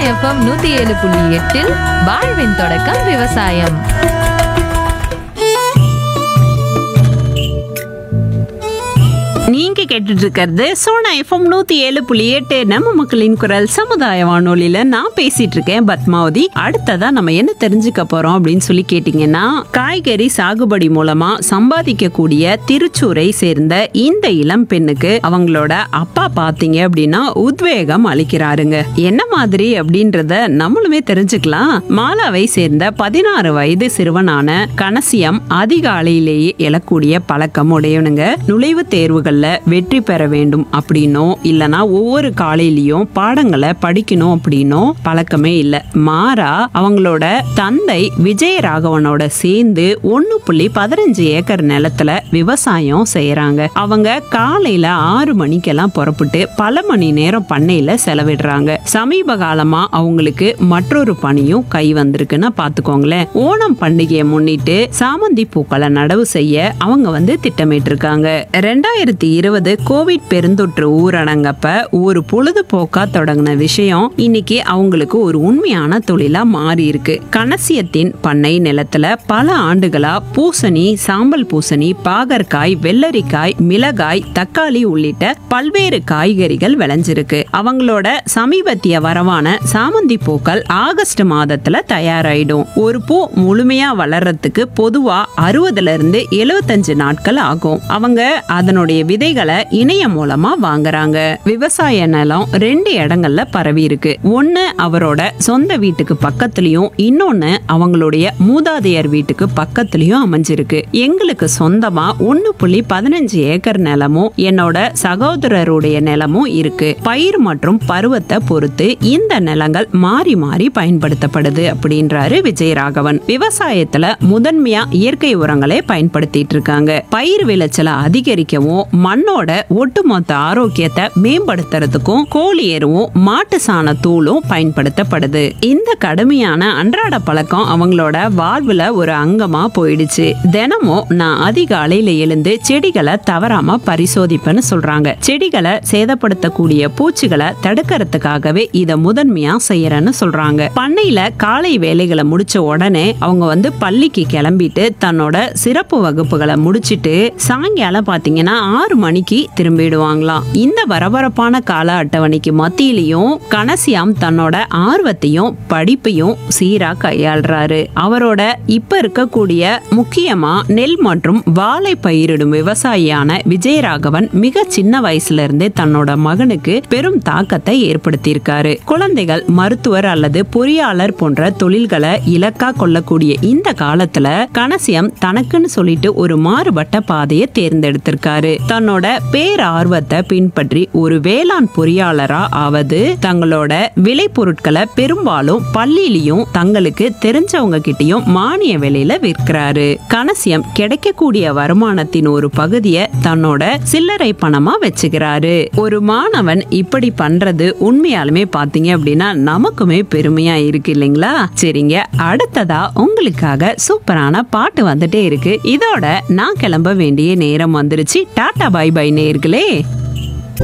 FM நூத்தி ஏழு புள்ளி எட்டில் வாழ்வின் தொடக்கம் விவசாயம் நீங்க கேட்டுட்டு இருக்கிறது சோனா எஃப்எம் நூத்தி ஏழு புள்ளி எட்டு நம்ம மக்களின் குரல் சமுதாய வானொலியில நான் பேசிட்டு இருக்கேன் பத்மாவதி அடுத்ததா நம்ம என்ன தெரிஞ்சுக்க போறோம் அப்படின்னு சொல்லி கேட்டீங்கன்னா காய்கறி சாகுபடி மூலமா சம்பாதிக்கக்கூடிய திருச்சூரை சேர்ந்த இந்த இளம் பெண்ணுக்கு அவங்களோட அப்பா பாத்தீங்க அப்படின்னா உத்வேகம் அளிக்கிறாருங்க என்ன மாதிரி அப்படின்றத நம்மளுமே தெரிஞ்சுக்கலாம் மாலாவை சேர்ந்த பதினாறு வயது சிறுவனான கனசியம் அதிகாலையிலேயே எழக்கூடிய பழக்கம் உடையவனுங்க நுழைவுத் தேர்வுகள்ல வெற்றி பெற வேண்டும் அப்படின்னோ இல்லனா ஒவ்வொரு காலையிலயும் பாடங்களை படிக்கணும் அப்படின்னோ பழக்கமே இல்ல மாறா அவங்களோட தந்தை விஜயராகவனோட சேர்ந்து ஒன்னு புள்ளி பதினஞ்சு ஏக்கர் நிலத்துல விவசாயம் செய்யறாங்க அவங்க காலையில ஆறு மணிக்கெல்லாம் புறப்பட்டு பல மணி நேரம் பண்ணையில செலவிடுறாங்க சமீப காலமா அவங்களுக்கு மற்றொரு பணியும் கை வந்திருக்குன்னு பாத்துக்கோங்களேன் ஓணம் பண்டிகையை முன்னிட்டு சாமந்தி பூக்களை நடவு செய்ய அவங்க வந்து திட்டமிட்டு இருக்காங்க ரெண்டாயிரத்தி இருபது கோவிட் பெருந்தொற்று ஊரடங்கப்ப ஒரு பொழுதுபோக்கா தொடங்கின விஷயம் இன்னைக்கு அவங்களுக்கு ஒரு உண்மையான தொழிலா மாறி இருக்கு கனசியத்தின் பண்ணை நிலத்துல பல ஆண்டுகளா பூசணி சாம்பல் பூசணி பாகற்காய் வெள்ளரிக்காய் மிளகாய் தக்காளி உள்ளிட்ட பல்வேறு காய்கறிகள் விளைஞ்சிருக்கு அவங்களோட சமீபத்திய வரவான சாமந்தி பூக்கள் ஆகஸ்ட் மாதத்துல தயாராயிடும் ஒரு பூ முழுமையா வளர்றதுக்கு பொதுவா அறுபதுல இருந்து எழுபத்தஞ்சு நாட்கள் ஆகும் அவங்க அதனுடைய விதைகளை இணையம் மூலமா வாங்குறாங்க விவசாய நிலம் ரெண்டு இடங்கள்ல பரவி இருக்கு ஒண்ணு அவரோட சொந்த வீட்டுக்கு பக்கத்துலயும் இன்னொன்னு அவங்களுடைய மூதாதையர் வீட்டுக்கு பக்கத்துலயும் அமைஞ்சிருக்கு எங்களுக்கு சொந்தமா ஒன்னு புள்ளி பதினஞ்சு ஏக்கர் நிலமும் என்னோட சகோதரருடைய நிலமும் இருக்கு பயிர் மற்றும் பருவத்தை பொறுத்து இந்த நிலங்கள் மாறி மாறி பயன்படுத்தப்படுது அப்படின்றாரு விஜயராகவன் விவசாயத்துல முதன்மையா இயற்கை உரங்களே பயன்படுத்திட்டு இருக்காங்க பயிர் விளைச்சலை அதிகரிக்கவும் மண்ணோட ஒட்டுமொத்த ஆரோக்கியத்தை மேம்படுத்துறதுக்கும் கோழி எருவும் மாட்டு சாண தூளும் பயன்படுத்தப்படுது இந்த கடுமையான அன்றாட பழக்கம் அவங்களோட வாழ்வுல ஒரு அங்கமா போயிடுச்சு தினமும் நான் அதிகாலையில எழுந்து செடிகளை தவறாம பரிசோதிப்பேன்னு சொல்றாங்க செடிகளை சேதப்படுத்தக்கூடிய பூச்சிகளை தடுக்கிறதுக்காகவே இத முதன்மையா செய்யறேன்னு சொல்றாங்க பண்ணையில காலை வேலைகளை முடிச்ச உடனே அவங்க வந்து பள்ளிக்கு கிளம்பிட்டு தன்னோட சிறப்பு வகுப்புகளை முடிச்சிட்டு சாயங்காலம் பாத்தீங்கன்னா ஆறு மணிக்கு திரும்பிடுவாங்களாம் இந்த பரபரப்பான கால அட்டவணைக்கு மத்தியிலையும் கனசியாம் தன்னோட ஆர்வத்தையும் படிப்பையும் சீரா கையாளுறாரு அவரோட இப்ப இருக்கக்கூடிய முக்கியமா நெல் மற்றும் வாழை பயிரிடும் விவசாயியான விஜயராகவன் மிக சின்ன வயசுல இருந்தே தன்னோட மகனுக்கு பெரும் தாக்கத்தை ஏற்படுத்தியிருக்காரு குழந்தைகள் மருத்துவர் அல்லது பொறியாளர் போன்ற தொழில்களை இலக்கா கொள்ளக்கூடிய இந்த காலத்துல கனசியம் தனக்குன்னு சொல்லிட்டு ஒரு மாறுபட்ட பாதையை தேர்ந்தெடுத்திருக்காரு தன்னோட பேரார்வத்தை பின்பற்றி ஒரு வேளாண் பொறியாளரா ஆவது தங்களோட விளை பொருட்களை பெரும்பாலும் பள்ளியிலையும் தங்களுக்கு தெரிஞ்சவங்க கிட்டயும் மானிய விலையில விற்கிறாரு கனசியம் கிடைக்கக்கூடிய வருமானத்தின் ஒரு பகுதியை தன்னோட சில்லறை பணமா வச்சுக்கிறாரு ஒரு மாணவன் இப்படி பண்றது உண்மையாலுமே பாத்தீங்க அப்படின்னா நமக்குமே பெருமையா இருக்கு இல்லைங்களா சரிங்க அடுத்ததா உங்களுக்காக சூப்பரான பாட்டு வந்துட்டே இருக்கு இதோட நான் கிளம்ப வேண்டிய நேரம் வந்துருச்சு டாடா பை பை நேர்களே